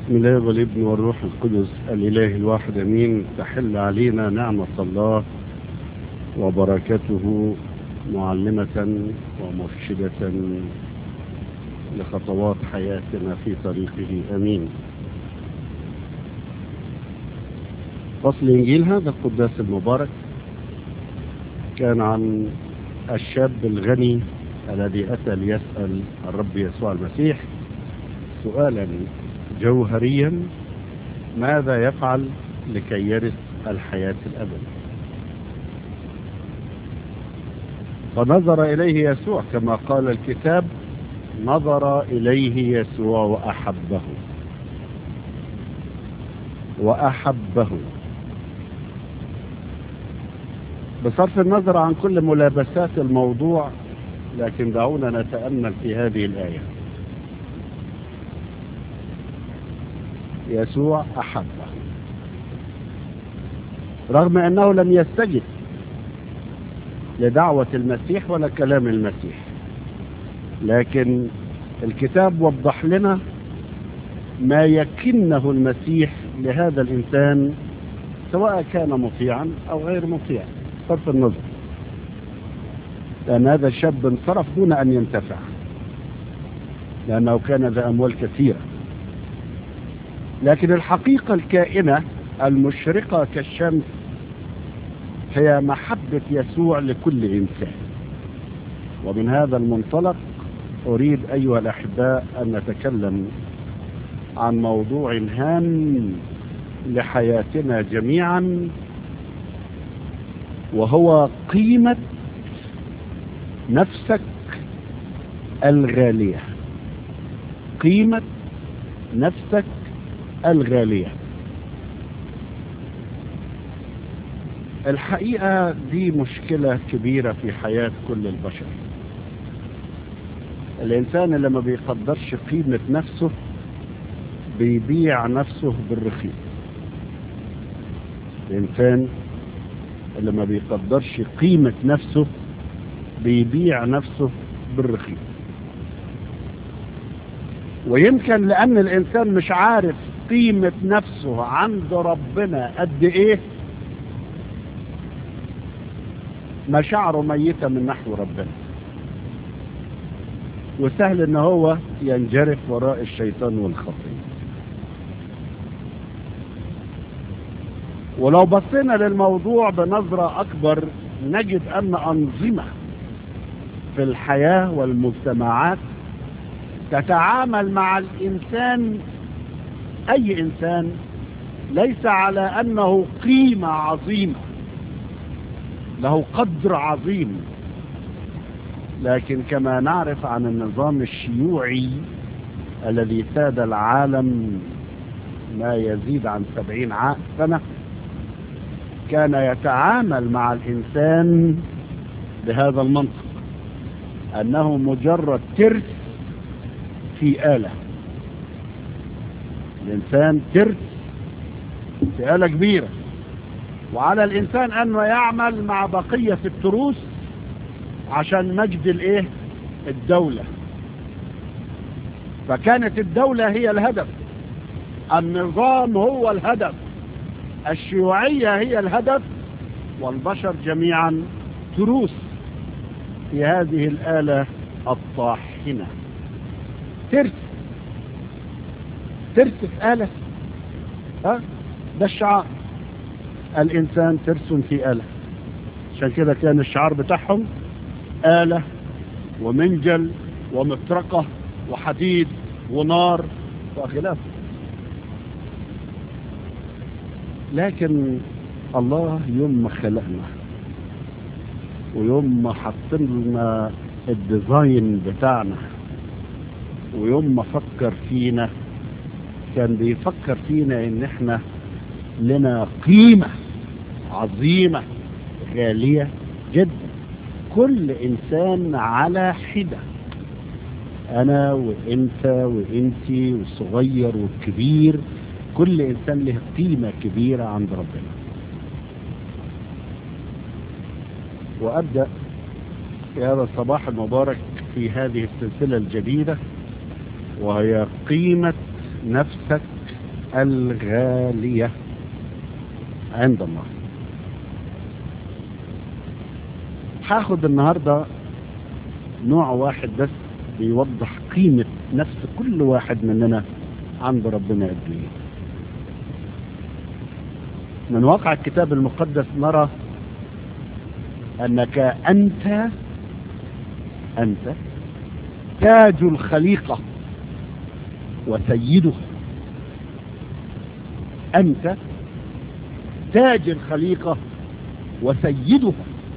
بسم الله والابن والروح القدس الإله الواحد أمين تحل علينا نعمة الله وبركته معلمة ومرشدة لخطوات حياتنا في طريقه أمين فصل الإنجيل هذا القداس المبارك كان عن الشاب الغني الذي أتى ليسأل الرب يسوع المسيح سؤالا جوهريا ماذا يفعل لكي يرث الحياة الأبدية فنظر إليه يسوع كما قال الكتاب نظر إليه يسوع وأحبه وأحبه بصرف النظر عن كل ملابسات الموضوع لكن دعونا نتأمل في هذه الآية يسوع أحبه رغم أنه لم يستجب لدعوة المسيح ولا كلام المسيح لكن الكتاب وضح لنا ما يكنه المسيح لهذا الإنسان سواء كان مطيعا أو غير مطيع صرف النظر لأن هذا الشاب انصرف دون أن ينتفع لأنه كان ذا أموال كثيرة لكن الحقيقة الكائنة المشرقة كالشمس هي محبة يسوع لكل إنسان ومن هذا المنطلق أريد أيها الأحباء أن نتكلم عن موضوع هام لحياتنا جميعا وهو قيمة نفسك الغالية قيمة نفسك الغالية الحقيقة دي مشكلة كبيرة في حياة كل البشر الإنسان اللي ما بيقدرش قيمة نفسه بيبيع نفسه بالرخيص الإنسان اللي ما بيقدرش قيمة نفسه بيبيع نفسه بالرخيص ويمكن لأن الإنسان مش عارف قيمة نفسه عند ربنا قد إيه مشاعره ميتة من نحو ربنا وسهل ان هو ينجرف وراء الشيطان والخطية ولو بصينا للموضوع بنظرة اكبر نجد ان انظمة في الحياة والمجتمعات تتعامل مع الانسان اي انسان ليس على انه قيمة عظيمة له قدر عظيم لكن كما نعرف عن النظام الشيوعي الذي ساد العالم ما يزيد عن سبعين سنة كان يتعامل مع الإنسان بهذا المنطق أنه مجرد ترس في آلة الإنسان ترس في آلة كبيرة وعلى الإنسان أنه يعمل مع بقية التروس عشان مجد الايه الدولة فكانت الدولة هي الهدف النظام هو الهدف الشيوعية هي الهدف والبشر جميعا تروس في هذه الآلة الطاحنة ترس ترس في آلة ها ده الشعار الإنسان ترس في آلة عشان كده كان الشعار بتاعهم آلة ومنجل ومطرقة وحديد ونار وخلافه لكن الله يوم ما خلقنا ويوم ما حط لنا الديزاين بتاعنا ويوم ما فكر فينا كان بيفكر فينا ان احنا لنا قيمة عظيمة غالية جدا كل انسان على حدة انا وانت وانتي والصغير والكبير كل انسان له قيمة كبيرة عند ربنا وابدأ في هذا الصباح المبارك في هذه السلسلة الجديدة وهي قيمة نفسك الغالية عند الله هاخد النهاردة نوع واحد بس بيوضح قيمة نفس كل واحد مننا عند ربنا قد ايه من واقع الكتاب المقدس نرى انك انت انت تاج الخليقة وسيده انت تاج الخليقة وسيدها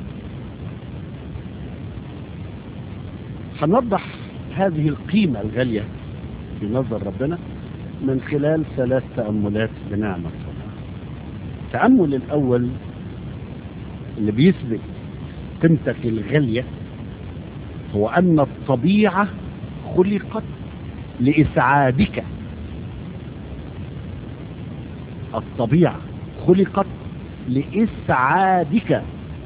هنوضح هذه القيمة الغالية في نظر ربنا من خلال ثلاث تأملات بنعمة الله التأمل الأول اللي بيثبت قيمتك الغالية هو أن الطبيعة خلقت لإسعادك الطبيعة خلقت لإسعادك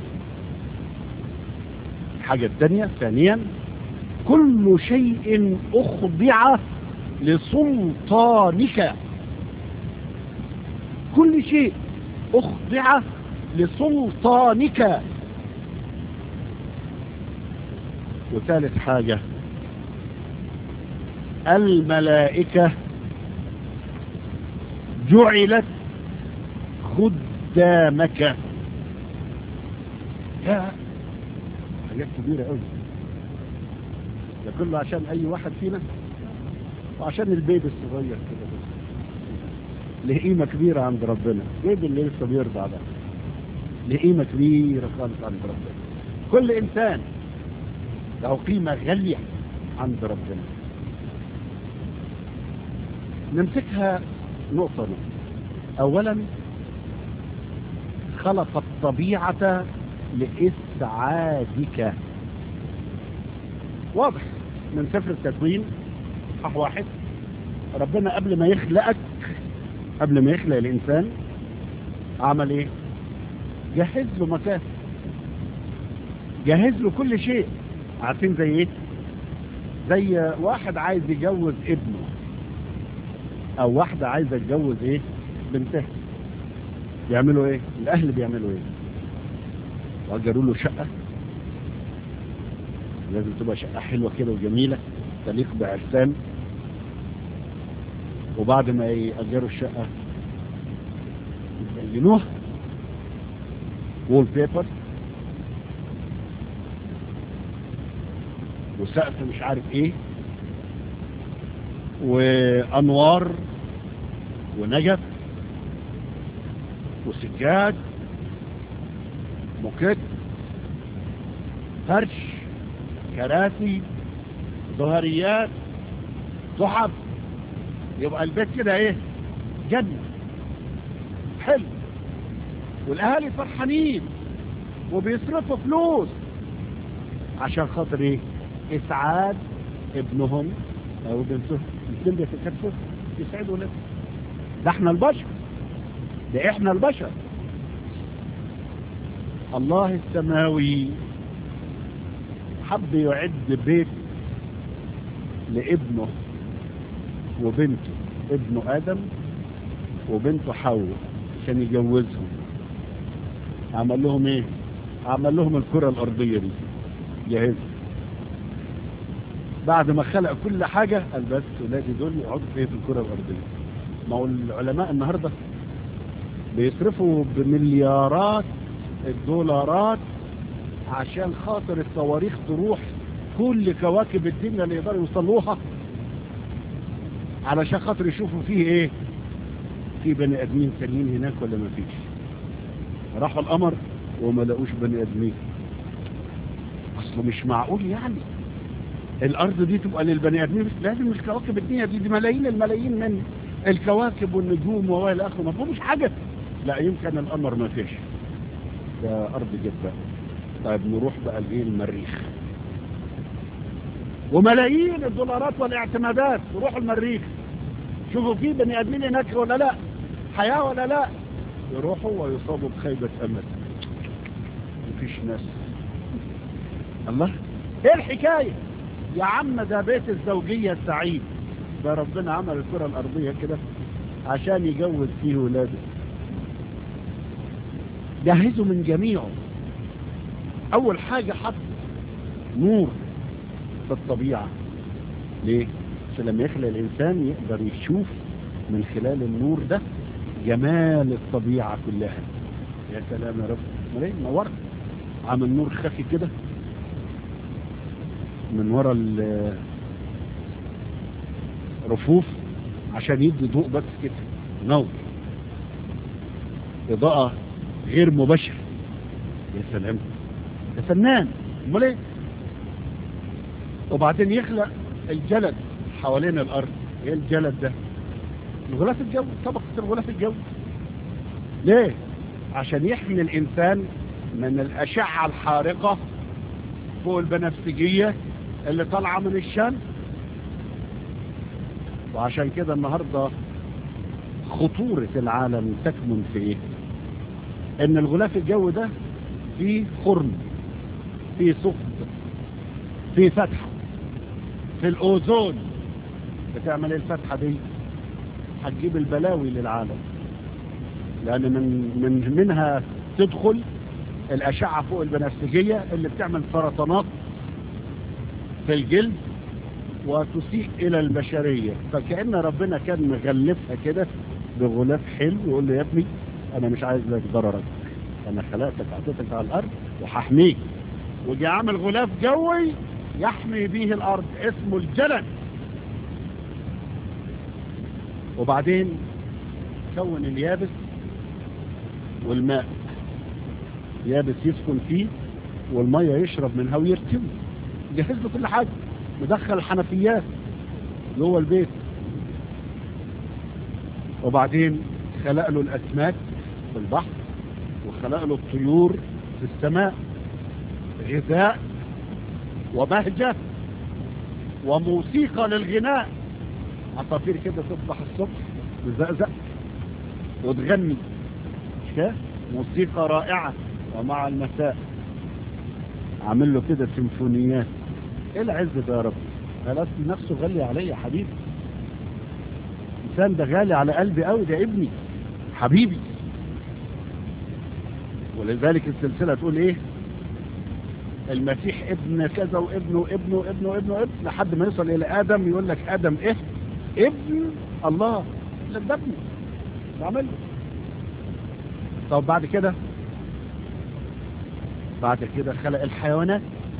الحاجة الثانية ثانيا كل شيء أخضع لسلطانك كل شيء أخضع لسلطانك وثالث حاجة الملائكة جعلت خدامك يا حاجات كبيرة قوي ده كله عشان اي واحد فينا وعشان البيبي الصغير كده بس له قيمة كبيرة عند ربنا البيبي اللي لسه بيرضع ده له قيمة كبيرة خالص عند ربنا كل انسان له قيمة غالية عند ربنا نمسكها نقطة نقطة اولا خلق الطبيعة لإسعادك واضح من سفر التكوين صح واحد ربنا قبل ما يخلقك قبل ما يخلق الإنسان عمل إيه جهز له مكان جهز له كل شيء عارفين زي إيه زي واحد عايز يجوز ابنه أو واحدة عايزة تجوز إيه بنتها بيعملوا ايه الاهل بيعملوا ايه واجروا له شقة لازم تبقى شقة حلوة كده وجميلة تليق بعرسان وبعد ما يأجروا الشقة يزينوها وول بيبر وسقف مش عارف ايه وانوار ونجف وسجاد موكيت فرش كراسي ظهريات تحف يبقى البيت كده ايه جنة حلو والاهالي فرحانين وبيصرفوا فلوس عشان خاطر ايه اسعاد ابنهم او بنتهم الاثنين بيتكاتفوا يسعدوا ولادهم ده احنا البشر ده احنا البشر الله السماوي حب يعد بيت لابنه وبنته ابنه ادم وبنته حواء عشان يجوزهم عمل لهم ايه عمل لهم الكرة الارضية دي جاهز بعد ما خلق كل حاجة قال بس ولادي دول يقعدوا في الكرة الارضية ما هو العلماء النهاردة بيصرفوا بمليارات الدولارات عشان خاطر الصواريخ تروح كل كواكب الدنيا اللي يقدروا يوصلوها علشان خاطر يشوفوا فيه ايه في بني ادمين تانيين هناك ولا ما فيش راحوا القمر وما لقوش بني ادمين اصله مش معقول يعني الارض دي تبقى للبني ادمين بس لازم الكواكب الدنيا دي, دي ملايين الملايين من الكواكب والنجوم والى اخره ما فيهمش حاجه لا يمكن القمر ما فيش ده ارض جدة طيب نروح بقى لايه المريخ وملايين الدولارات والاعتمادات يروحوا المريخ شوفوا في بني ادمين هناك ولا لا حياة ولا لا يروحوا ويصابوا بخيبة امل مفيش ناس الله ايه الحكاية يا عم ده بيت الزوجية السعيد ده ربنا عمل الكرة الارضية كده عشان يجوز فيه ولاده جهزه من جميعه اول حاجة حط نور في الطبيعة ليه عشان لما يخلق الانسان يقدر يشوف من خلال النور ده جمال الطبيعة كلها يا سلام يا رب ليه نورت عامل نور خفي كده من ورا الرفوف عشان يدي ضوء بس كده نور إضاءة غير مباشرة يا سلام ده فنان امال ايه وبعدين يخلق الجلد حوالين الارض ايه الجلد ده الغلاف الجوي طبقة الغلاف الجوي ليه عشان يحمي الانسان من الاشعة الحارقة فوق البنفسجية اللي طالعة من الشمس وعشان كده النهاردة خطورة العالم تكمن في ايه ان الغلاف الجوي ده فيه خرم فيه ثقب فيه فتحة في الاوزون بتعمل الفتحة دي هتجيب البلاوي للعالم لان من, من منها تدخل الاشعة فوق البنفسجية اللي بتعمل سرطانات في الجلد وتسيء الى البشرية فكأن ربنا كان مغلفها كده بغلاف حلو ويقول له يا ابني انا مش عايز لك ضررك انا خلقتك عطيتك على الارض وهحميك وجي عامل غلاف جوي يحمي به الارض اسمه الجلد وبعدين كون اليابس والماء يابس يسكن فيه والمية يشرب منها ويرتوي جهز له كل حاجة مدخل الحنفيات جوه البيت وبعدين خلق له الأسماك في البحر وخلق له الطيور في السماء غذاء وبهجة وموسيقى للغناء عصافير كده تصبح الصبح تزقزق وتغني مش كده موسيقى رائعة ومع المساء عامل له كده سيمفونيات ايه العز ده يا رب خلاص نفسه غالي عليا يا حبيبي الانسان ده غالي على قلبي قوي ده ابني حبيبي ولذلك السلسلة تقول ايه المسيح ابن كذا وابنه وابنه وابنه وابنه وابن لحد ما يوصل الى ادم يقول لك ادم ايه ابن الله لا ده ابني بعمل له طب بعد كده بعد كده خلق الحيوانات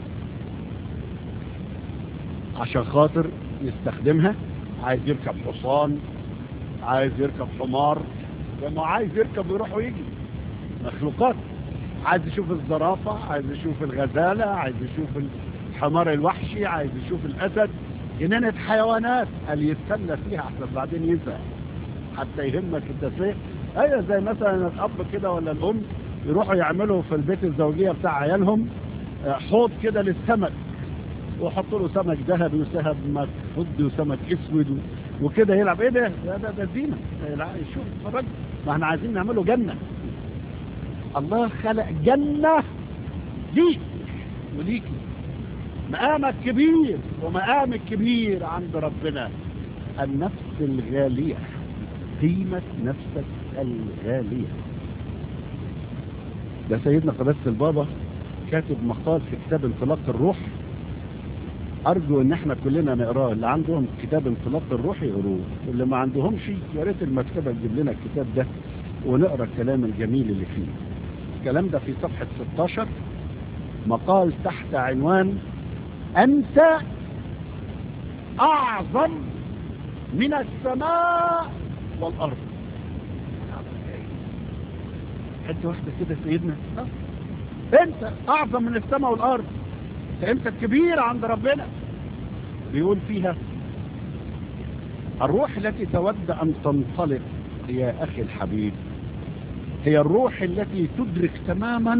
عشان خاطر يستخدمها عايز يركب حصان عايز يركب حمار لما عايز يركب ويروح ويجي مخلوقات عايز يشوف الزرافة عايز يشوف الغزالة عايز يشوف الحمار الوحشي عايز يشوف الأسد جنينة حيوانات قال يستنى فيها احسن بعدين يزهق حتى يهمك التسويق ايوه زي مثلا الاب كده ولا الام يروحوا يعملوا في البيت الزوجية بتاع عيالهم حوض كده للسمك ويحطوا له سمك ذهبي وسمك فضي وسمك اسود وكده يلعب ايه ده ده ده, ده زينه شوف اتفرج ما احنا عايزين نعمله جنه الله خلق جنه ليك وليكي مقامك كبير ومقامك كبير عند ربنا النفس الغالية قيمة نفسك الغالية ده سيدنا قداسة البابا كاتب مقال في كتاب انطلاق الروح ارجو ان احنا كلنا نقراه اللي عندهم كتاب انطلاق الروح يقروه واللي ما عندهمش يا ريت المكتبه تجيب لنا الكتاب ده ونقرا الكلام الجميل اللي فيه الكلام ده في صفحه 16 مقال تحت عنوان انت اعظم من السماء والارض حته واحده كده سيدنا انت اعظم من السماء والارض انت الكبير عند ربنا بيقول فيها الروح التي تود ان تنطلق يا اخي الحبيب هي الروح التي تدرك تماما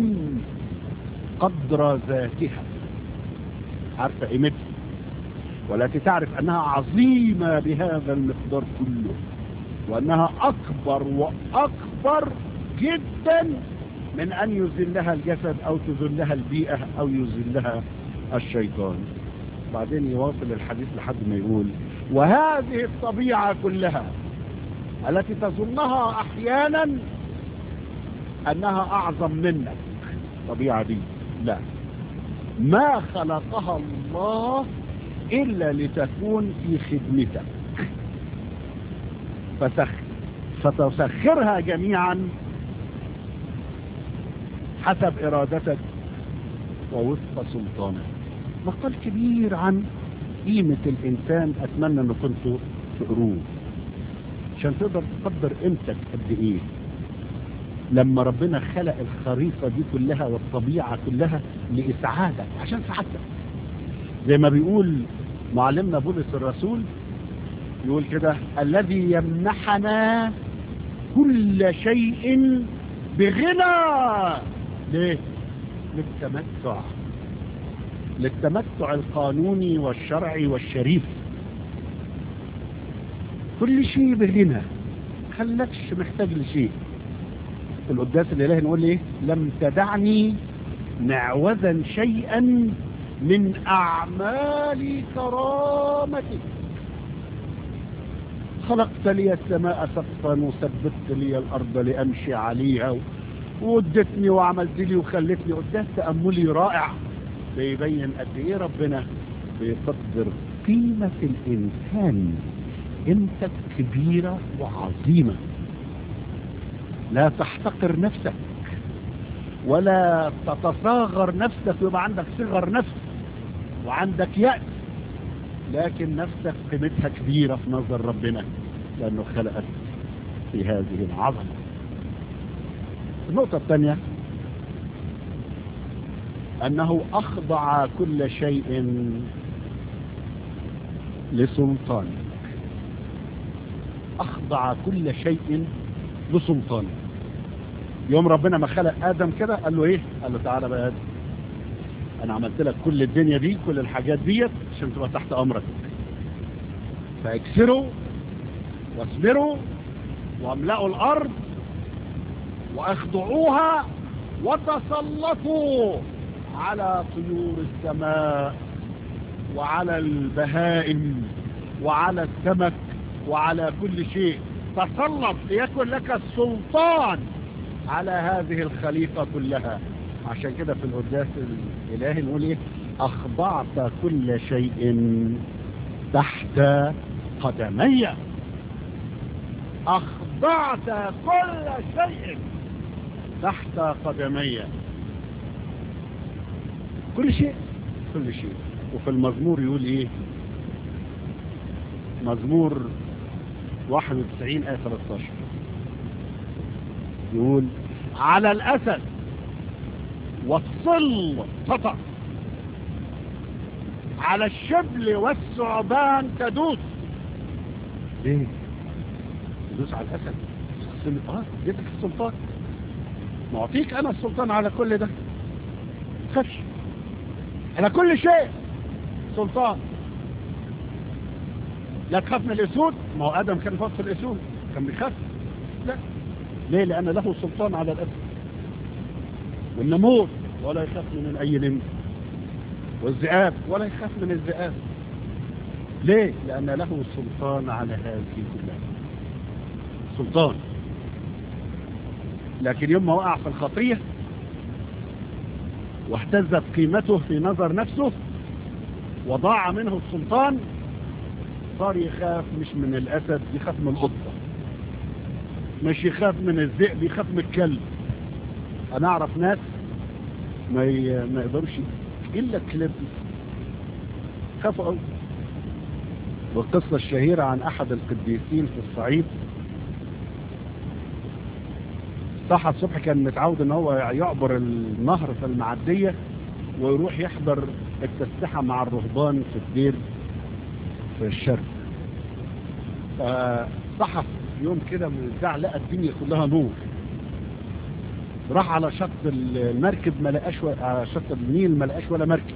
قدر ذاتها عارفة قيمتها والتي تعرف انها عظيمة بهذا المقدار كله وانها اكبر واكبر جدا من ان يذلها الجسد او تذلها البيئة او يذلها الشيطان بعدين يواصل الحديث لحد ما يقول وهذه الطبيعة كلها التي تظنها احيانا انها اعظم منك الطبيعة دي لا ما خلقها الله الا لتكون في خدمتك فتخ فتسخرها جميعا حسب ارادتك ووفق سلطانك مقال كبير عن قيمة الانسان اتمنى ان كنتوا تقروه عشان تقدر تقدر قيمتك قد ايه لما ربنا خلق الخريطة دي كلها والطبيعة كلها لإسعادك عشان سعادتك زي ما بيقول معلمنا بولس الرسول يقول كده الذي يمنحنا كل شيء بغنى ليه للتمتع للتمتع القانوني والشرعي والشريف كل شيء بغنى خلكش محتاج لشيء في القداس الالهي نقول ايه لم تدعني معوذا شيئا من اعمال كرامتك خلقت لي السماء سقفا وثبت لي الارض لامشي عليها وودتني وعملت لي وخلتني قداس تاملي رائع بيبين قد ايه ربنا بيقدر قيمه الانسان قيمتك كبيره وعظيمه لا تحتقر نفسك ولا تتصاغر نفسك ويبقى عندك صغر نفس وعندك يأس لكن نفسك قيمتها كبيرة في نظر ربنا لأنه خلقك في هذه العظمة النقطة الثانية أنه أخضع كل شيء لسلطانك أخضع كل شيء بسلطانه يوم ربنا ما خلق ادم كده قال له ايه قال له تعالى بقى ادم انا عملت لك كل الدنيا دي كل الحاجات ديت عشان تبقى تحت امرك فاكسروا واصبروا واملأوا الارض واخضعوها وتسلطوا على طيور السماء وعلى البهائم وعلى السمك وعلى كل شيء تسلط ليكن لك السلطان على هذه الخليقة كلها عشان كده في القداس الإلهي نقول إيه أخضعت كل شيء تحت قدمي أخضعت كل شيء تحت قدمي كل شيء كل شيء وفي المزمور يقول إيه مزمور 91 آية 13 يقول على الأسد والصل تطع على الشبل والثعبان تدوس ليه تدوس على الأسد اه اديتك السلطان معطيك أنا السلطان على كل ده تخافش على كل شيء سلطان لا تخاف من الاسود ما هو ادم كان فوق الاسود كان بيخاف لا ليه لان له سلطان على الاسد والنمور ولا يخاف من اي نمر والذئاب ولا يخاف من الذئاب ليه لان له سلطان على هذه كلها سلطان لكن يوم ما وقع في الخطيه واهتزت قيمته في نظر نفسه وضاع منه السلطان صار يخاف مش من الأسد يخاف من القطة مش يخاف من الذئب يخاف من الكلب أنا أعرف ناس ما ي... ما يقدرش إلا الكلب خافوا قوي والقصة الشهيرة عن أحد القديسين في الصعيد صحى الصبح كان متعود ان هو يعبر النهر في المعدية ويروح يحضر التسبحة مع الرهبان في الدير في الشرق فصحى يوم كده من البتاع لقى الدنيا كلها نور راح على شط المركب ما لقاش و... على شط النيل ما لقاش ولا مركب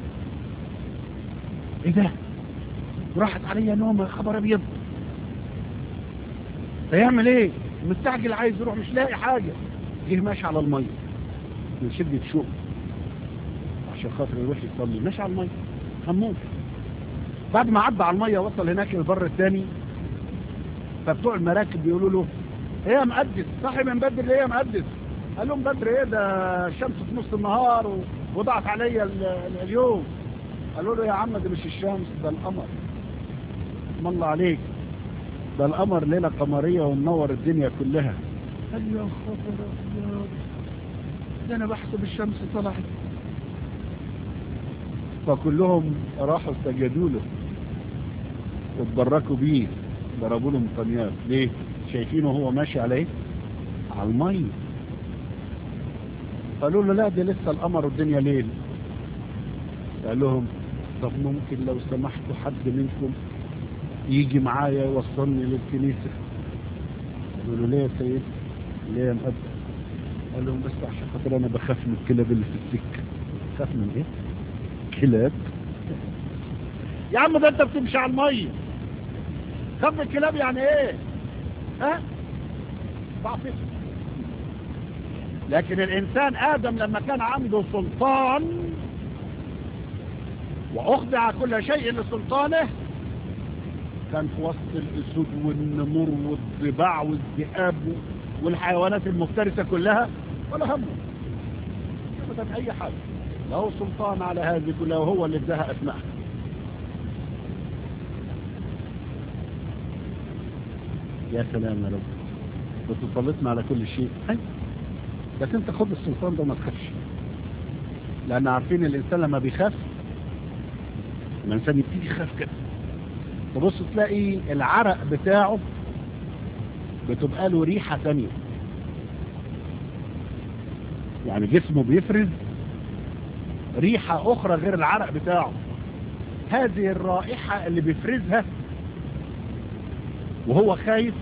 ايه ده راحت عليا نوم خبر ابيض هيعمل ايه مستعجل عايز يروح مش لاقي حاجة جه ماشي على المية من شدة شوق عشان خاطر يروح يصلي ماشي على المية هموت بعد ما عدى على المية وصل هناك البر الثاني ف فبتوع المراكب بيقولوا له ايه يا مقدس صاحي من بدري ليه يا مقدس قال لهم بدري ايه ده الشمس في نص النهار و- وضعت عليا ال- ال- اليوم قالوا له يا عم ده مش الشمس ده القمر اسم الله عليك ده القمر ليلة قمرية ومنور الدنيا كلها قال يا خبر أبيض ده انا بحسب الشمس طلعت فكلهم راحوا سجدوا له واتبركوا بيه ضربوا له مطنيات ليه شايفينه هو ماشي على ايه على المي قالوا له لا دي لسه القمر والدنيا ليل قال لهم طب ممكن لو سمحتوا حد منكم يجي معايا يوصلني للكنيسة قالوا له ليه يا سيد ليه يا مقدس قال لهم بس عشان خاطر انا بخاف من الكلاب اللي في السكة خاف من ايه كلاب يا عم ده انت بتمشي على المية خاف من الكلاب يعني ايه ها ضعفت لكن الانسان ادم لما كان عنده سلطان واخضع كل شيء لسلطانه كان في وسط الاسود والنمور والضباع والذئاب والحيوانات المفترسة كلها ولا همه ابدا اي حاجة له سلطان على هذه كلها وهو اللي اداها اسمائها يا سلام يا رب بتسلطنا على كل شيء أي. بس انت خد السلطان ده وما تخافش لان عارفين الانسان لما بيخاف الانسان يبتدي يخاف كده تبص تلاقي العرق بتاعه بتبقى له ريحة ثانية يعني جسمه بيفرز ريحة أخرى غير العرق بتاعه هذه الرائحة اللي بيفرزها وهو خايف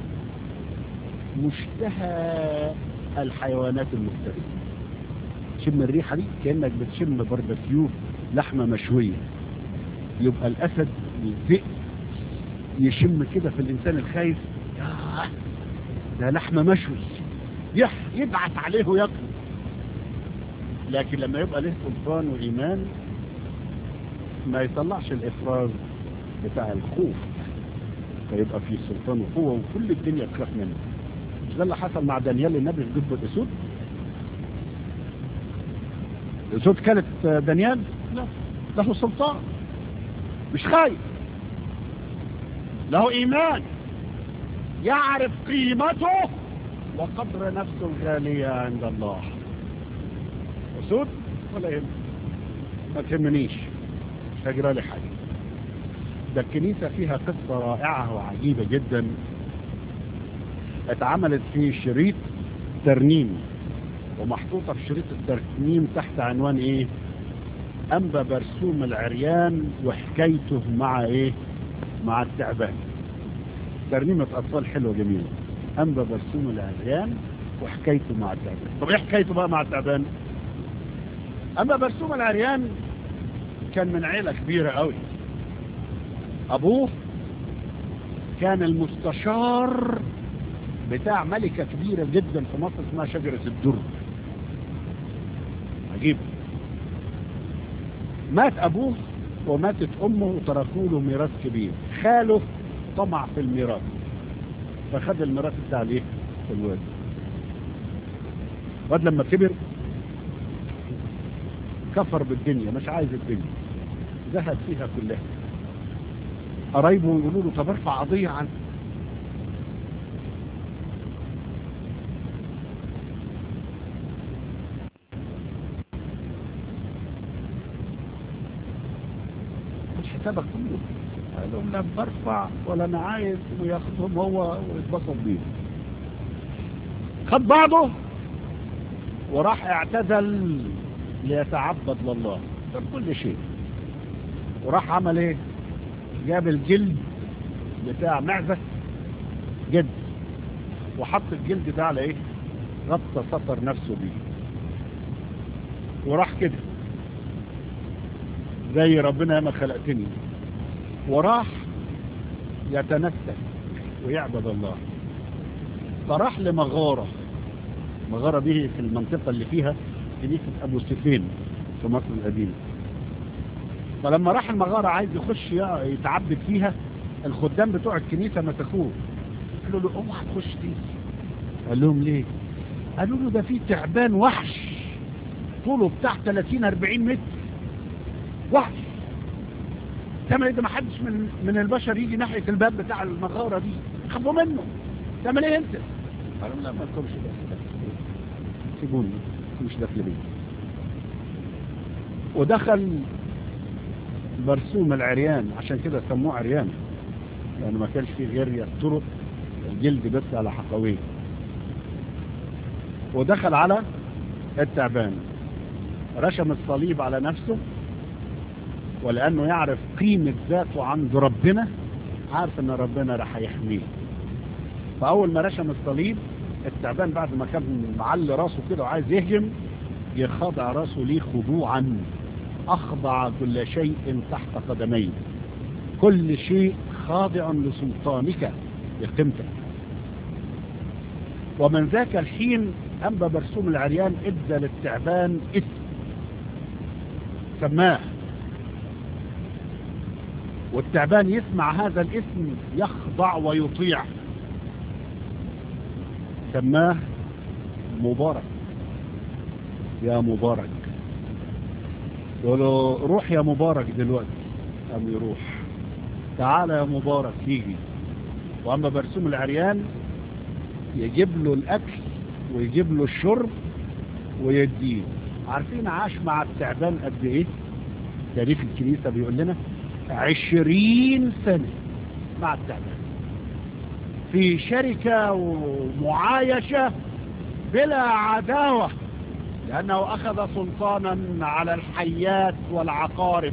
مشتهى الحيوانات المفترسة تشم الريحة دي كأنك بتشم باربيكيو لحمة مشوية يبقى الأسد الذئب يشم كده في الإنسان الخايف ياه ده لحمة مشوي يح يبعت عليه وياكله لكن لما يبقى له سلطان وإيمان ما يطلعش الإفراز بتاع الخوف فيبقى فيه سلطان وقوة وكل الدنيا تخاف منه مش ده اللي حصل مع دانيال النبي في جبة الأسود الأسود كانت دانيال لا له سلطان مش خايف له إيمان يعرف قيمته وقدر نفسه الغالية عند الله أسود ولا يهم ما تهمنيش مش هجرى لي حاجة ده الكنيسة فيها قصة رائعة وعجيبة جدا اتعملت في شريط ترنيم ومحطوطة في شريط الترنيم تحت عنوان ايه انبا برسوم العريان وحكايته مع ايه مع التعبان ترنيمة اطفال حلوة جميلة انبا برسوم العريان وحكايته مع التعبان طب ايه حكايته بقى مع التعبان اما برسوم العريان كان من عيلة كبيرة قوي ابوه كان المستشار بتاع ملكة كبيرة جدا في مصر اسمها شجرة الدر عجيب مات ابوه وماتت امه وتركوا له ميراث كبير خاله طمع في الميراث فخد الميراث بتاع الايه الواد الواد لما كبر كفر بالدنيا مش عايز الدنيا ذهب فيها كلها قرايبه يقولوا له طب ارفع قضية عن مش حسابك كله قال لهم لا برفع ولا انا عايز وياخدهم هو ويتبسط بيهم خد بعضه وراح اعتزل ليتعبد لله بكل شيء وراح عمل ايه جاب الجلد بتاع معزة جد وحط الجلد ده على ايه غطى سطر نفسه بيه وراح كده زي ربنا ما خلقتني وراح يتنسك ويعبد الله فراح لمغارة مغارة دي في المنطقة اللي فيها كنيسة أبو سفين في مصر القديمة فلما راح المغارة عايز يخش يتعبد فيها الخدام بتوع الكنيسة مسكوه قالوا له اوعى تخش دي قال لهم ليه قالوا له ده في تعبان وحش طوله بتاع 30 40 متر وحش تعمل ايه ده ما حدش من من البشر يجي ناحيه الباب بتاع المغاره دي خافوا منه تعمل ايه انت قالوا لا ما لكمش دخل سيبوني مش داخل بيه ودخل برسوم العريان عشان كده سموه عريان لأنه ما كانش فيه غير يسترق الجلد بس على حقويه ودخل على التعبان رشم الصليب على نفسه ولأنه يعرف قيمة ذاته عند ربنا عارف ان ربنا راح يحميه فأول ما رشم الصليب التعبان بعد ما كان معلي راسه كده وعايز يهجم يخضع راسه ليه خضوعا أخضع كل شيء تحت قدميه كل شيء خاضع لسلطانك لقيمتك ومن ذاك الحين أنبى برسوم العريان ادى للتعبان اسم سماه والتعبان يسمع هذا الاسم يخضع ويطيع سماه مبارك يا مبارك يقول له روح يا مبارك دلوقتي قام يروح تعالى يا مبارك يجي واما برسوم العريان يجيب له الاكل ويجيب له الشرب ويديه عارفين عاش مع التعبان قد ايه تاريخ الكنيسة بيقول لنا عشرين سنة مع التعبان في شركة ومعايشة بلا عداوة لأنه أخذ سلطانا على الحيات والعقارب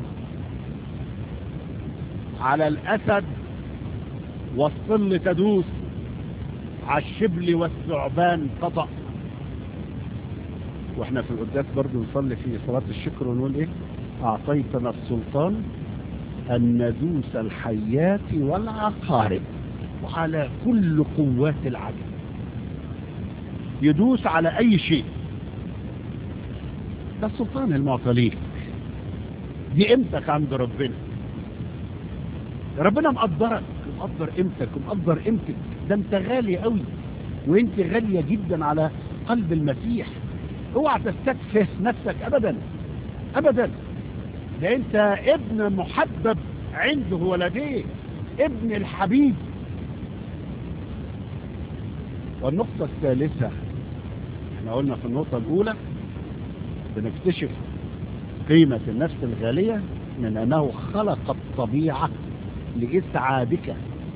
على الأسد والصل تدوس على الشبل والثعبان تطأ واحنا في القداس برضو نصلي في صلاة الشكر ونقول ايه اعطيتنا السلطان ان ندوس الحيات والعقارب وعلى كل قوات العدل يدوس على اي شيء ده السلطان المعطى ليك دي قيمتك عند ربنا ربنا مقدرك ومقدر قيمتك ومقدر قيمتك ده انت غالي قوي وانت غالية جدا على قلب المسيح اوعى تستكفه نفسك ابدا ابدا ده انت ابن محبب عنده ولديه ابن الحبيب والنقطة الثالثة احنا قلنا في النقطة الاولى بنكتشف قيمة النفس الغالية من انه خلق الطبيعة لإسعادك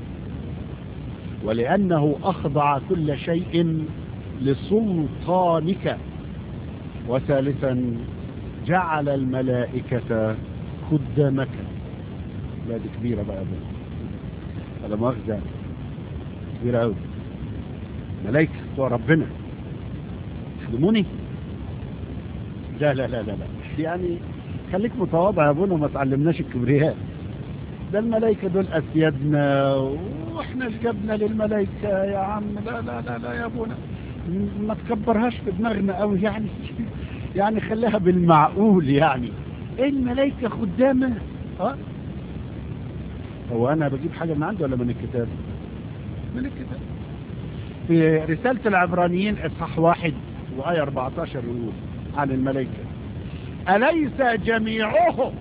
ولأنه أخضع كل شيء لسلطانك وثالثا جعل الملائكة خدامك لا دي كبيرة بقى بقى. هذا مؤاخذة كبيرة أوي ملائكة بتوع ربنا يخدموني لا لا لا لا لا يعني خليك متواضع يا ابونا وما تعلمناش الكبرياء ده الملائكة دول أسيادنا واحنا جبنا للملائكة يا عم لا لا لا لا يا ابونا ما تكبرهاش في دماغنا قوي يعني يعني خليها بالمعقول يعني ايه الملائكة خدامة ها هو انا بجيب حاجة من عندي ولا من الكتاب من الكتاب في رسالة العبرانيين اصحاح واحد وآية 14 يقول عن الملائكة أليس جميعهم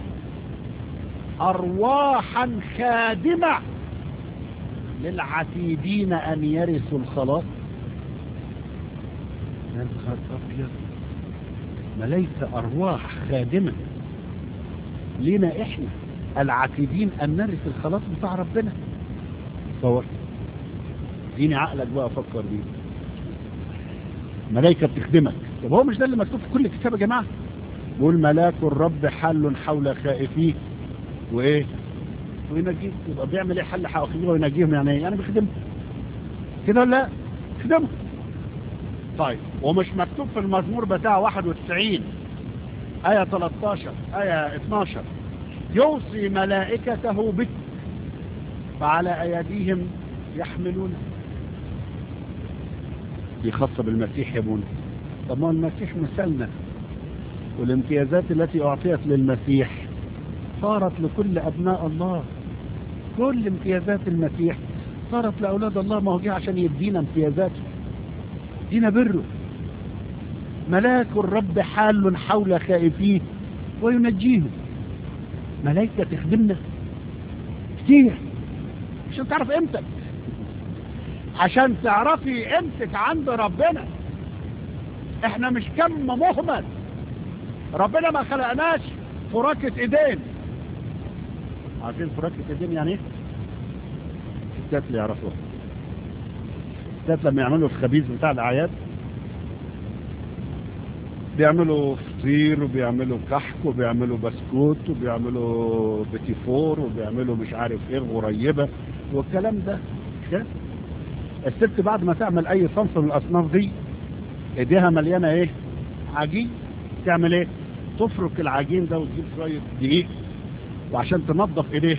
أرواحا خادمة للعتيدين أن يرثوا الخلاص يا نهار أبيض ملائكة أرواح خادمة لنا إحنا العتيدين أن نرث الخلاص بتاع ربنا تصور ديني عقلك بقى فكر بيه ملائكة بتخدمك طب هو مش ده اللي مكتوب في كل كتاب يا جماعة بيقول ملاك الرب حل حول خائفيه وايه وينجيه يبقى بيعمل ايه حل حقيقي وينجيهم يعني ايه يعني بيخدمهم كده ولا لا خدمهم طيب ومش مكتوب في المزمور بتاع 91 آية 13 آية 12 يوصي ملائكته بك فعلى أيديهم يحملون دي خاصة بالمسيح يا بني طب ما المسيح مثلنا والامتيازات التي أعطيت للمسيح صارت لكل أبناء الله كل امتيازات المسيح صارت لأولاد الله ما هو جه عشان يدينا امتيازاته يدينا بره ملاك الرب حال حول خائفيه وينجيهم ملائكة تخدمنا كتير عشان تعرف قيمتك عشان تعرفي قيمتك عند ربنا احنا مش كم مهمل ربنا ما خلقناش فراكة ايدين عارفين فراكة ايدين يعني ايه الستات اللي يعرفوها الستات لما يعملوا الخبيز بتاع الاعياد بيعملوا فطير وبيعملوا كحك وبيعملوا بسكوت وبيعملوا بتيفور وبيعملوا مش عارف ايه غريبة والكلام ده كده الست بعد ما تعمل اي صنف من الاصناف دي ايديها مليانة ايه عجين تعمل ايه تفرك العجين ده وتجيب شوية دقيق وعشان تنظف ايديها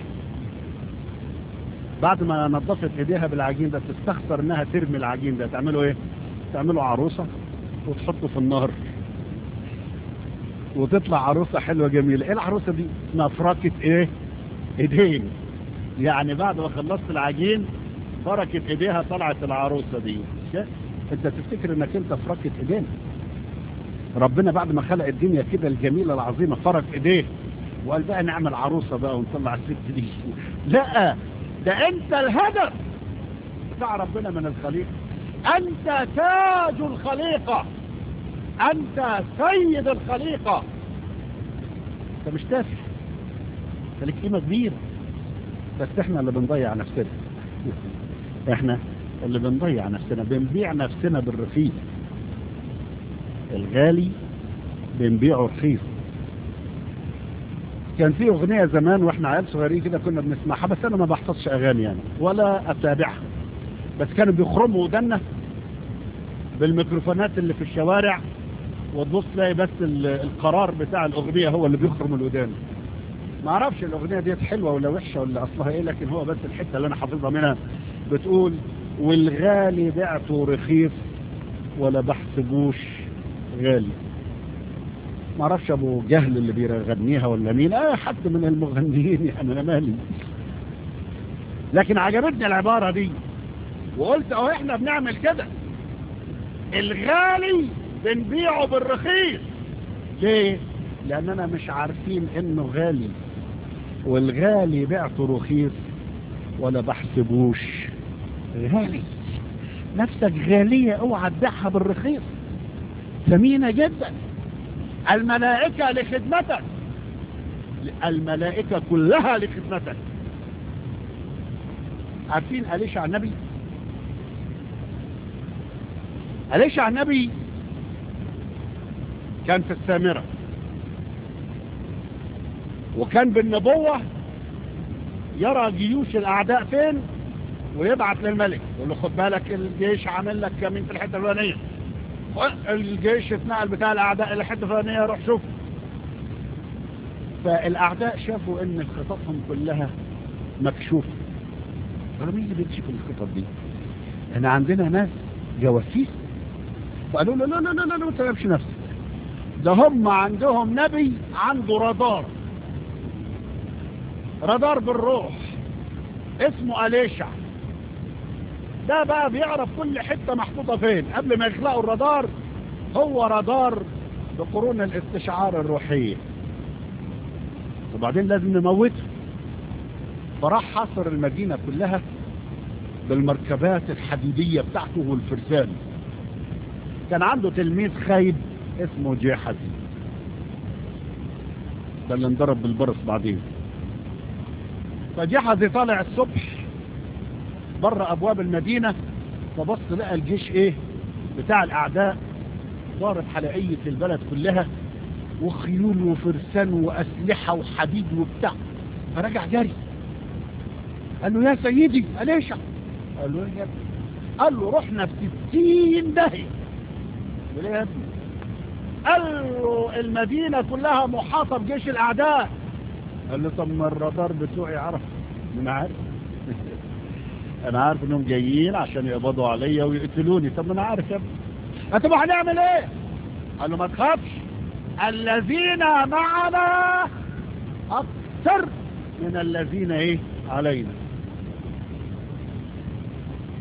بعد ما نظفت ايديها بالعجين ده تستخسر انها ترمي العجين ده تعمله ايه تعمله عروسة وتحطه في النار وتطلع عروسة حلوة جميلة ايه العروسة دي اسمها فراكة ايه ايدين يعني بعد ما خلصت العجين فركت ايديها طلعت العروسة دي انت تفتكر انك انت فركة ايدين ربنا بعد ما خلق الدنيا كده الجميلة العظيمة فرك ايديه وقال بقى نعمل عروسة بقى ونطلع الست دي لا ده انت الهدف بتاع ربنا من الخليقة انت تاج الخليقة انت سيد الخليقة انت مش تافه انت لك قيمة كبيرة بس احنا اللي بنضيع نفسنا احنا اللي بنضيع نفسنا بنبيع نفسنا بالرخيص الغالي بنبيعه رخيص كان في اغنية زمان واحنا عيال صغيرين كده كنا بنسمعها بس انا ما بحفظش اغاني يعني ولا اتابعها بس كانوا بيخرموا ودنا بالميكروفونات اللي في الشوارع وتبص تلاقي بس القرار بتاع الاغنية هو اللي بيخرم الودان ما اعرفش الاغنية ديت حلوة ولا وحشة ولا اصلها ايه لكن هو بس الحتة اللي انا حافظها منها بتقول والغالي بعته رخيص ولا بحسبوش غالي ما اعرفش ابو جهل اللي بيغنيها ولا مين اه حد من المغنيين يعني انا مالي لكن عجبتني العبارة دي وقلت اهو احنا بنعمل كده الغالي بنبيعه بالرخيص ليه لاننا مش عارفين انه غالي والغالي بعته رخيص ولا بحسبوش غالي نفسك غالية اوعى تبيعها بالرخيص ثمينة جدا الملائكة لخدمتك الملائكة كلها لخدمتك عارفين أليشع النبي أليشع النبي كان في السامرة وكان بالنبوة يرى جيوش الأعداء فين ويبعت للملك يقول له خد بالك الجيش عامل لك كمين في الحتة الفلانية الجيش اتنقل بتاع الأعداء إلى حتة فلانية روح شوف فالأعداء شافوا إن خططهم كلها مكشوفة قالوا مين اللي بيكشف الخطط دي احنا عندنا ناس جواسيس فقالوا له لا لا لا لا ما تتعبش نفسك ده هم عندهم نبي عنده رادار رادار بالروح اسمه أليشع ده بقى بيعرف كل حتة محطوطة فين قبل ما يخلقوا الرادار هو رادار بقرون الاستشعار الروحية وبعدين لازم نموته فراح حصر المدينة كلها بالمركبات الحديدية بتاعته والفرسان كان عنده تلميذ خايب اسمه جيحزي ده اللي انضرب بالبرص بعدين فجيحزي طالع الصبح بره ابواب المدينة فبص لقى الجيش ايه بتاع الاعداء صارت حلقية البلد كلها وخيول وفرسان واسلحة وحديد وبتاع فرجع جري قال له يا سيدي أليشع قال له يا ابني قال له رحنا في ستين دهي قال يا ابني قال له المدينة كلها محاطة بجيش الأعداء قال له طب ما الرادار بتوعي عرف من عارف انا عارف انهم جايين عشان يقبضوا عليا ويقتلوني طب ما انا عارف يا ابني طب هنعمل ايه قال له ما تخافش الذين معنا اكثر من الذين ايه علينا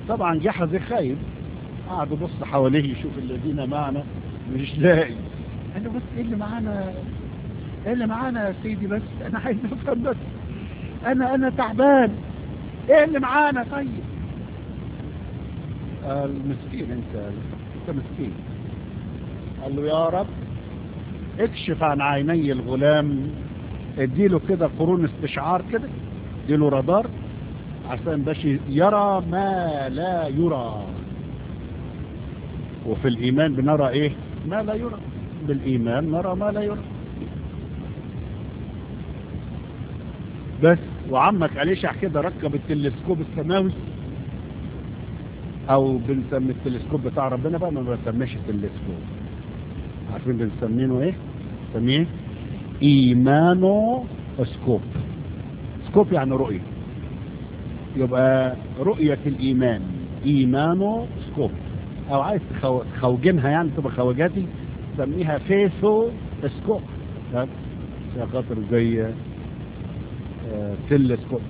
طبعا جحظ خايب قعد يبص حواليه يشوف الذين معنا مش لاقي قال له بس ايه اللي معانا ايه اللي معانا يا سيدي بس انا عايز افهم بس انا انا تعبان ايه اللي معانا طيب قال مسكين انت انت مسكين قال له يا رب اكشف عن عيني الغلام اديله كده قرون استشعار كده اديله رادار عشان باش يرى ما لا يرى وفي الإيمان بنرى إيه ما لا يرى بالإيمان نرى ما لا يرى بس وعمك أليشع كده ركب التلسكوب السماوي أو بنسمي التلسكوب بتاع ربنا بقى ما بنسميش التلسكوب عارفين بنسمينه إيه بنسميه إيمانو سكوب سكوب يعني رؤية يبقى رؤية الإيمان إيمانو سكوب أو عايز تخو... تخوجنها يعني تبقى خوجاتي تسميها فيثو سكوب عشان خاطر زي آه تلسكوب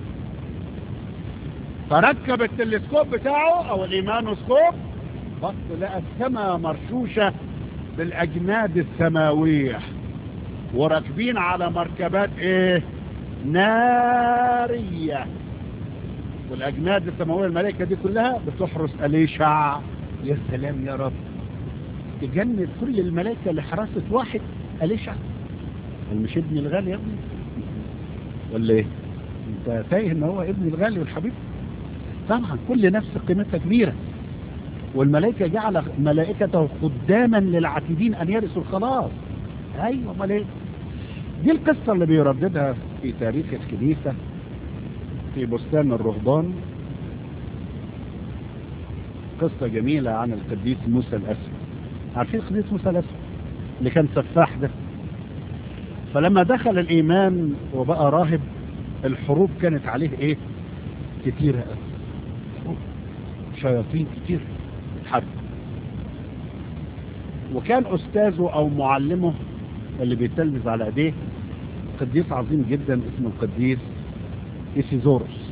فركب التلسكوب بتاعه أو الإيمانو سكوب بص لقى السماء مرشوشة بالأجناد السماوية وراكبين على مركبات ايه نارية والأجناد السماوية الملائكة دي كلها بتحرس أليشع يا سلام يا رب تجند كل الملائكة لحراسة واحد أليشع قال مش ابني الغالي يا ابني ولا ايه انت تايه ان هو ابني الغالي والحبيب طبعا كل نفس قيمتها كبيرة والملائكة جعل ملائكته قداما للعاتدين أن يرثوا الخلاص أيوة ملائكة دي القصة اللي بيرددها في تاريخ الكنيسة في بستان الرهبان قصة جميلة عن القديس موسى الأسود عارفين القديس موسى الأسود اللي كان سفاح ده فلما دخل الإيمان وبقى راهب الحروب كانت عليه إيه كتيرة قوي شياطين كتير حرب وكان أستاذه أو معلمه اللي بيتلمذ على ايديه قديس عظيم جدا اسمه القديس إيسيزوروس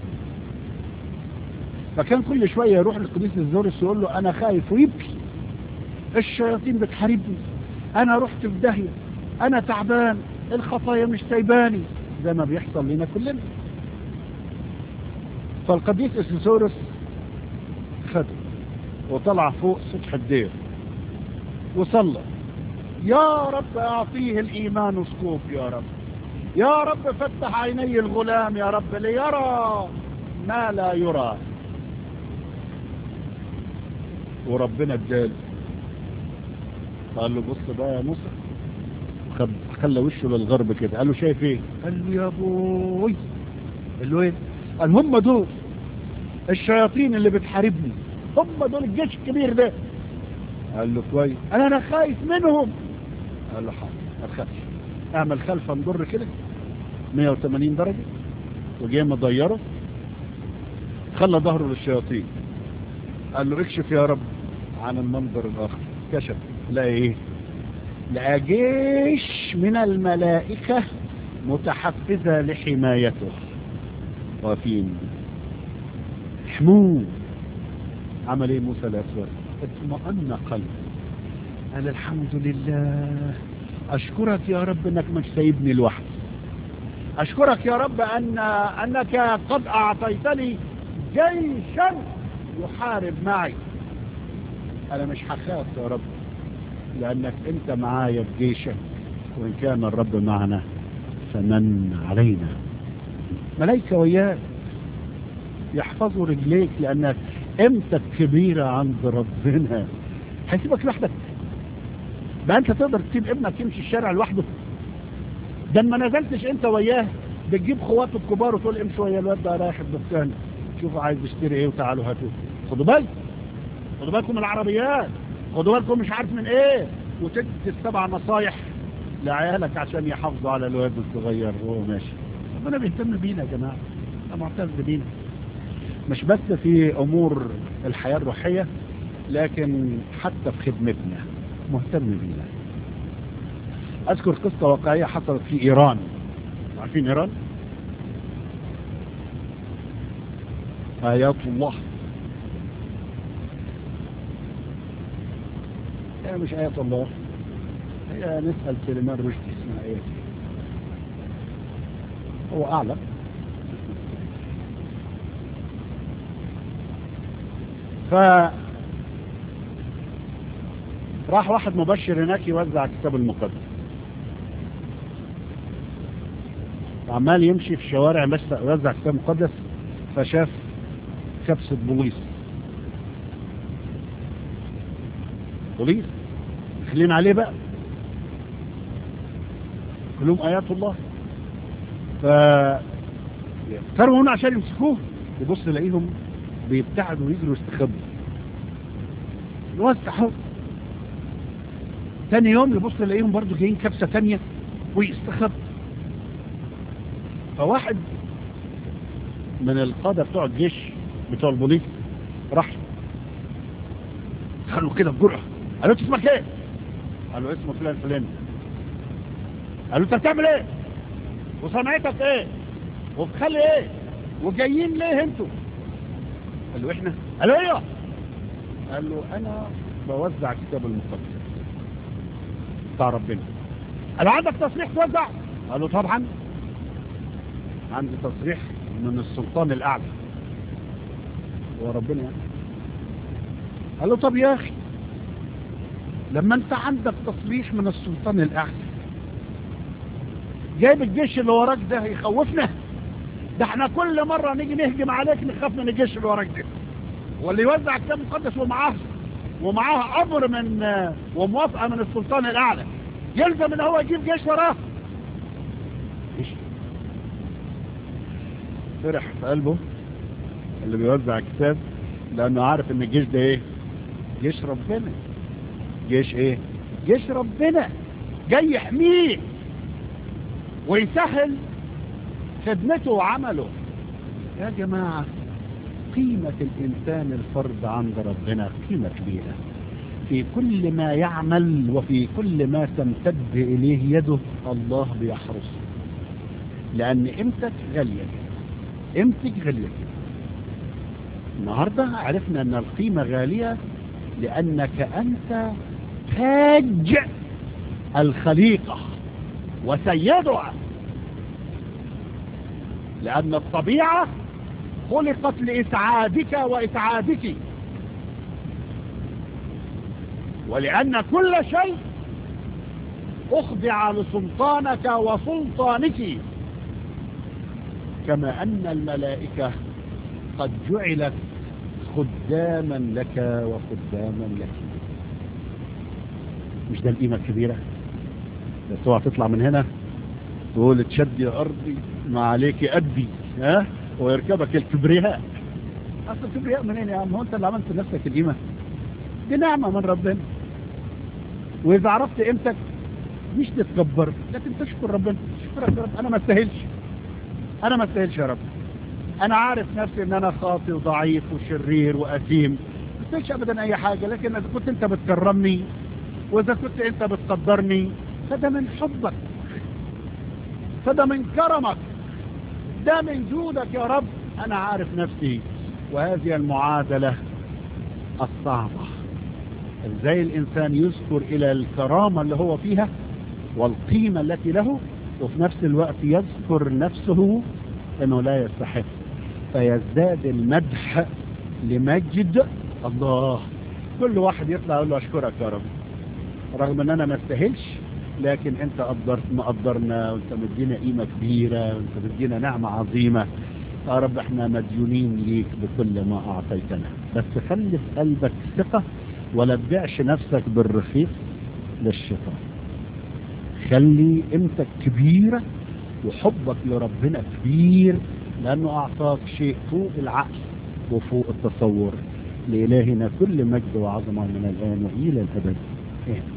فكان كل شوية يروح للقديس إيسيزوروس يقول له أنا خايف ويبكي الشياطين بتحاربني أنا رحت في داهية أنا تعبان الخطايا مش سايباني زي ما بيحصل لنا كلنا فالقديس إيسيزوروس خده وطلع فوق سطح الدير وصلى يا رب أعطيه الإيمان سكوب يا رب يا رب فتح عيني الغلام يا رب ليرى ما لا يرى وربنا اداله قال له بص بقى يا موسى خد خلى وشه للغرب كده قال له شايف ايه قال له يا ابوي قال له ايه قال هم دول الشياطين اللي بتحاربني هم دول الجيش الكبير ده قال له كويس قال انا خايف منهم قال له حاضر ما تخافش اعمل خلفه نضر كده 180 درجة وجاي مضيره خلى ظهره للشياطين قال له اكشف يا رب عن المنظر الاخر كشف لقى ايه لقى جيش من الملائكة متحفزة لحمايته واقفين حموه عمل ايه موسى الاسود اطمأن قلبه قال الحمد لله أشكرك يا رب أنك مش سايبني لوحدي أشكرك يا رب أن أنك قد أعطيتني جيشا يحارب معي أنا مش هخاف يا رب لأنك أنت معايا في جيشك وإن كان الرب معنا فمن علينا ملايكة وياك يحفظوا رجليك لأنك قيمتك كبيرة عند ربنا هيسيبك لوحدك بقى انت تقدر تسيب ابنك يمشي الشارع لوحده ده ما نزلتش انت وياه بتجيب خواته الكبار وتقول امشي ويا الواد ده رايح الدكان شوفوا عايز يشتري ايه وتعالوا هاتوا خدوا بالك خدوا بالكم من العربيات خدوا بالكم مش عارف من ايه وتدي السبع نصايح لعيالك عشان يحافظوا على الواد الصغير وهو ماشي ربنا بيهتم بينا يا جماعه انا معتز بينا مش بس في امور الحياه الروحيه لكن حتى في خدمتنا مهتم بينا اذكر قصة واقعية حصلت في ايران عارفين ايران ايات الله هي مش آية الله هي نسأل سليمان رشدي اسمها ايه هو أعلم ف راح واحد مبشر هناك يوزع الكتاب المقدس عمال يمشي في الشوارع بس يوزع كتاب مقدس فشاف كبسة بوليس بوليس داخلين عليه بقى كلهم آيات الله ف اختاروا هنا عشان يمسكوه يبص يلاقيهم بيبتعدوا ويجروا يستخبوا يوسعوا تاني يوم يبص يلاقيهم برضو جايين كبسة تانية ويستخبوا فواحد من القادة بتوع الجيش بتوع البوليس راح قال له كده بجرأة قال له اسمك ايه قال له اسمه فلان فلان قال له انت بتعمل ايه وصنعتك ايه وبتخلي ايه وجايين ليه انتوا قال له احنا قال له ايوه قال له انا بوزع كتاب المقدس بتاع ربنا قال له عندك تصريح توزع قال له طبعا عندي تصريح من السلطان الاعلى هو ربنا يعني قال له طب يا اخي لما انت عندك تصريح من السلطان الاعلى جايب الجيش اللي وراك ده يخوفنا ده احنا كل مرة نيجي نهجم عليك نخاف من الجيش اللي وراك ده واللي يوزع الكتاب المقدس ومعاه ومعاه امر من وموافقة من السلطان الاعلى يلزم ان هو يجيب جيش وراه جيش فرح في قلبه اللي بيوزع الكتاب لانه عارف ان الجيش ده ايه جيش ربنا جيش ايه جيش ربنا جاي يحميه ويسهل خدمته وعمله يا جماعة قيمة الإنسان الفرد عند ربنا قيمة كبيرة في كل ما يعمل وفي كل ما تمتد إليه يده الله بيحرسه لأن قيمتك غالية قيمتك غالية النهاردة عرفنا أن القيمة غالية لأنك أنت تاج الخليقة وسيدها لأن الطبيعة خلقت لإسعادك وإسعادك ولأن كل شيء أخضع لسلطانك وسلطانك كما أن الملائكة قد جعلت خداما لك وخداما لك مش ده القيمة الكبيرة بس اوعى تطلع من هنا تقول تشد يا أرضي ما عليك أدي ها ويركبك الكبرياء أصل الكبرياء منين يا عم هو أنت اللي عملت لنفسك القيمة دي نعمة من ربنا وإذا عرفت قيمتك مش تتكبر لكن تشكر ربنا شكرك يا رب أنا ما استاهلش أنا ما استاهلش يا رب أنا عارف نفسي إن أنا خاطئ وضعيف وشرير وأثيم ما استاهلش أبدا أي حاجة لكن إذا كنت أنت بتكرمني وإذا كنت أنت بتقدرني فده من حبك فده من كرمك ده من جودك يا رب أنا عارف نفسي وهذه المعادلة الصعبة ازاي الإنسان يذكر إلى الكرامة اللي هو فيها والقيمة التي له وفي نفس الوقت يذكر نفسه أنه لا يستحق فيزداد المدح لمجد الله كل واحد يطلع يقول له أشكرك يا رب رغم أن أنا ما استاهلش لكن أنت قدرت مقدرنا وأنت مدينا قيمة كبيرة وأنت مدينا نعمة عظيمة يا رب احنا مديونين ليك بكل ما أعطيتنا بس خلي في قلبك ثقة ولا تبيعش نفسك بالرخيص للشيطان خلي قيمتك كبيرة وحبك لربنا كبير لأنه أعطاك شيء فوق العقل وفوق التصور لإلهنا كل مجد وعظمة من الآن وإلى الأبد آمين